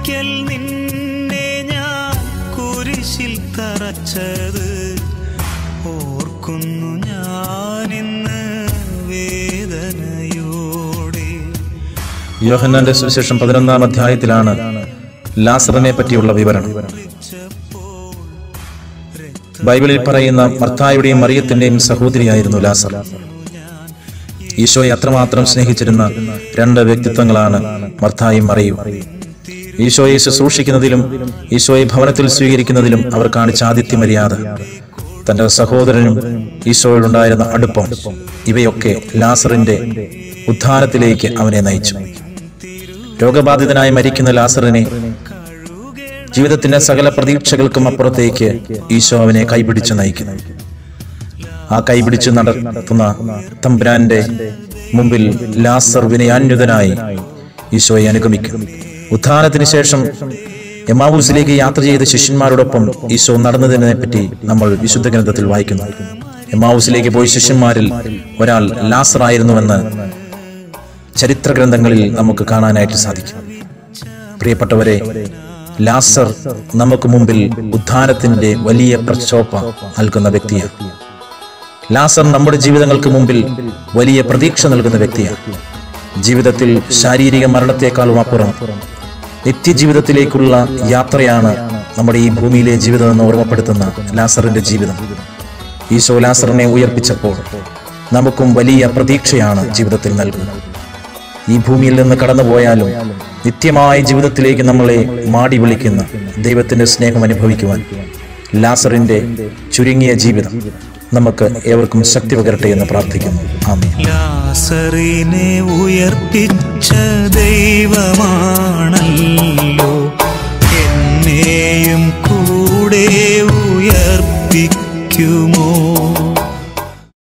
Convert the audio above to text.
ഒരിക്കൽ നിന്നെ ഞാൻ കുരിശിൽ തറച്ചത് ഓർക്കുന്നു ഞാനിന്ന് വേദനയോടെ യോഹന്നാന്റെ സുവിശേഷം പതിനൊന്നാം അധ്യായത്തിലാണ് ലാസറിനെ പറ്റിയുള്ള വിവരണം ബൈബിളിൽ പറയുന്ന മർത്തായുടെയും മറിയത്തിന്റെയും സഹോദരിയായിരുന്നു ലാസർ ഈശോയെ അത്രമാത്രം സ്നേഹിച്ചിരുന്ന രണ്ട് വ്യക്തിത്വങ്ങളാണ് മർത്തായും മറിയും ഈശോയെ ശുശ്രൂഷിക്കുന്നതിലും ഈശോയെ ഭവനത്തിൽ സ്വീകരിക്കുന്നതിലും അവർ കാണിച്ച ആദിത്യ മര്യാദ തന്റെ സഹോദരനും ഈശോയോടുണ്ടായിരുന്ന അടുപ്പം ഇവയൊക്കെ ലാസറിന്റെ ഉദ്ധാനത്തിലേക്ക് അവനെ നയിച്ചു രോഗബാധിതനായി മരിക്കുന്ന ലാസറിനെ ജീവിതത്തിന്റെ സകല പ്രതീക്ഷകൾക്കും അപ്പുറത്തേക്ക് ഈശോ അവനെ കൈപിടിച്ച് നയിക്കുന്നു ആ കൈപിടിച്ച് നടത്തുന്ന തമ്പുരാന്റെ മുമ്പിൽ ലാസർ വിനയാന്യുതനായി ഈശോയെ അനുഗമിക്കും ഉത്ഥാനത്തിന് ശേഷം എമാവൂസിലേക്ക് യാത്ര ചെയ്ത ശിഷ്യന്മാരോടൊപ്പം ഈശോ നടന്നതിനെ പറ്റി നമ്മൾ വിശുദ്ധ ഗ്രന്ഥത്തിൽ വായിക്കുന്നു എമാവൂസിലേക്ക് പോയ ശിഷ്യന്മാരിൽ ഒരാൾ ലാസർ ആയിരുന്നുവെന്ന് ചരിത്ര ഗ്രന്ഥങ്ങളിൽ നമുക്ക് കാണാനായിട്ട് സാധിക്കും പ്രിയപ്പെട്ടവരെ ലാസർ നമുക്ക് മുമ്പിൽ ഉത്ഥാനത്തിന്റെ വലിയ പ്രക്ഷോഭ നൽകുന്ന വ്യക്തിയാണ് ലാസർ നമ്മുടെ ജീവിതങ്ങൾക്ക് മുമ്പിൽ വലിയ പ്രതീക്ഷ നൽകുന്ന വ്യക്തിയാണ് ജീവിതത്തിൽ ശാരീരിക മരണത്തെക്കാളും അപ്പുറം നിത്യജീവിതത്തിലേക്കുള്ള യാത്രയാണ് നമ്മുടെ ഈ ഭൂമിയിലെ ജീവിതം എന്ന് ഓർമ്മപ്പെടുത്തുന്ന ലാസറിന്റെ ജീവിതം ഈശോ ലാസറിനെ ഉയർപ്പിച്ചപ്പോൾ നമുക്കും വലിയ പ്രതീക്ഷയാണ് ജീവിതത്തിൽ നൽകുന്നത് ഈ ഭൂമിയിൽ നിന്ന് കടന്നുപോയാലും നിത്യമായ ജീവിതത്തിലേക്ക് നമ്മളെ മാടി വിളിക്കുന്ന ദൈവത്തിന്റെ സ്നേഹം അനുഭവിക്കുവാൻ ലാസറിന്റെ ചുരുങ്ങിയ ജീവിതം നമുക്ക് ഏവർക്കും ശക്തി പകരട്ടെ എന്ന് പ്രാർത്ഥിക്കുന്നു ആമേ ലാസറിനെ ഉയർപ്പിച്ച ദൈവമാണല്ലോ എന്നെയും കൂടെ ഉയർപ്പിക്കുമോ